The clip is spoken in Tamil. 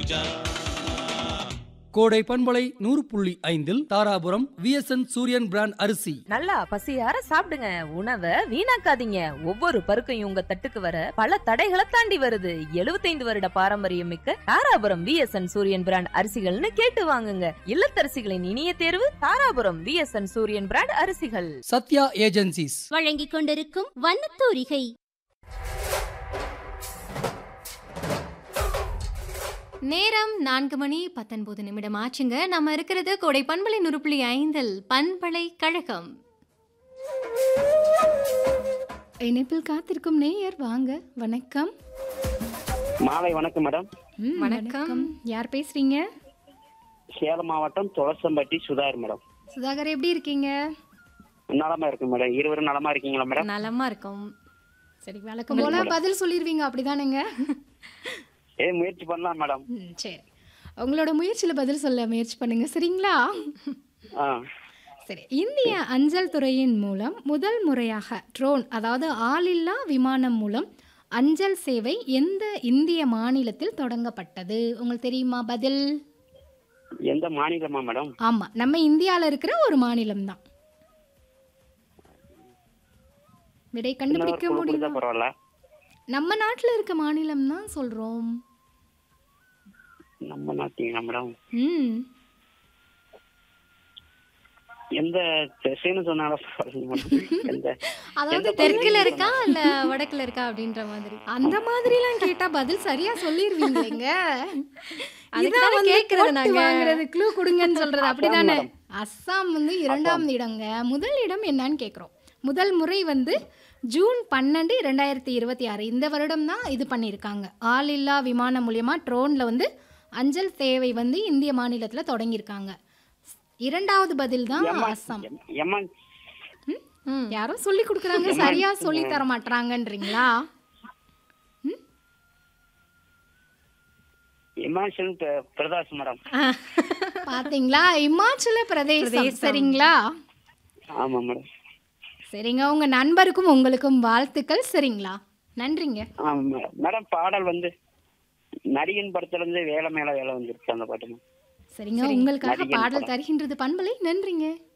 பூஜா கோடை பண்பலை நூறு புள்ளி ஐந்தில் தாராபுரம் விஎஸ்என் சூரியன் பிராண்ட் அரிசி நல்லா பசியார சாப்பிடுங்க உணவை வீணாக்காதீங்க ஒவ்வொரு பருக்கையும் உங்க தட்டுக்கு வர பல தடைகளை தாண்டி வருது 75 வருட பாரம்பரியம் மிக்க தாராபுரம் விஎஸ்என் சூரியன் பிராண்ட் அரிசிகள்னு கேட்டு வாங்குங்க இல்லத்தரசிகளின் இனிய தேர்வு தாராபுரம் விஎஸ்என் சூரியன் பிராண்ட் அரிசிகள் சத்யா ஏஜென்சிஸ் வழங்கிக் கொண்டிருக்கும் வண்ணத்தூரிகை நேரம் நான்கு மணி பத்தொன்பது நிமிடம் ஆச்சுங்க நம்ம இருக்கிறது கோடை பண்பலை நூறு புள்ளி ஐந்தில் பண்பலை கழகம் இணைப்பில் காத்திருக்கும் நேயர் வாங்க வணக்கம் மாலை வணக்கம் மேடம் ம், வணக்கம். யார் பேசுறீங்க சேலம் மாவட்டம் துளசம்பட்டி சுதாகர் மேடம் சுதாகர் எப்படி இருக்கீங்க நலமா இருக்கு மேடம் இருவரும் நலமா இருக்கீங்களா மேடம் நலமா இருக்கும் சரி வழக்கம் போல பதில் சொல்லிருவீங்க அப்படிதானேங்க ஏ முயற்சி பண்ணலாம் மேடம் ம், சரி உங்களோட முயற்சியில பதில் சொல்ல முயற்சி பண்ணுங்க சரிங்களா ஆ சரி இந்திய அஞ்சல் துறையின் மூலம் முதல் முறையாக ட்ரோன் அதாவது ஆளில்லா விமானம் மூலம் அஞ்சல் சேவை எந்த இந்திய மாநிலத்தில் தொடங்கப்பட்டது உங்களுக்கு தெரியுமா பதில் எந்த மாநிலமா மேடம் ஆமா நம்ம இந்தியால இருக்கிற ஒரு மாநிலம் தான் விடை இன்னொரு கண்டுபிடிக்க குழு கொடுத்தா முடியுமா பரவாயில்ல நம்ம நாட்டுல இருக்க மாநிலம் தான் சொல்றோம் நம்ம நாட்டீங்களா மேடம் ம் எந்த திசைன்னு சொன்னாலும் பரவாயில்ல மேடம் எந்த அதாவது எந்த தெற்குல இருக்கா இல்ல வடக்குல இருக்கா அப்படின்ற மாதிரி அந்த மாதிரிலாம் கேட்டா பதில் சரியா சொல்லிருவீங்களேங்க அதுக்கு இதான் தானே வந்து கேக்குறது போட்டு நாங்க. வாங்குறது க்ளூ கொடுங்கன்னு சொல்றது அஸ்ஸாம் அப்படிதானே மேடம். அஸ்ஸாம் வந்து இரண்டாம் இடங்க முதல் இடம் என்னன்னு கேக்குறோம் முதல் முறை வந்து ஜூன் பன்னெண்டு ரெண்டாயிரத்தி இருபத்தி ஆறு இந்த வருடம் தான் இது பண்ணியிருக்காங்க ஆளில்லா விமானம் மூலியமா ட்ரோன்ல வந்து அஞ்சல் சேவை வந்து இந்திய மாநிலத்துல தொடங்கியிருக்காங்க இரண்டாவது பதில் தான் அஸ்ஸாம் எம்என் ம். யாரோ சொல்லி கொடுக்குறாங்க சரியா சொல்லி தர மாட்டாங்கன்றீங்களா இமாச்சல் பிர- பிரதேஷ் மேடம் பாத்தீங்களா இமாச்சல பிரதேசம் பிரதேசம். சரிங்களா ஆமா மேடம் சரிங்க உங்க நண்பருக்கும் உங்களுக்கும் வாழ்த்துக்கள் சரிங்களா நன்றிங்க ஆமா மேடம் மேடம் பாடல் வந்து நடிகன் படத்துல இருந்து வேலை மேல வேலை வந்துருச்சு அந்த பாட்டு சரிங்க உங்களுக்காக நடிகன் பாடல் படம். தருகின்றது பண்பலை நன்றிங்க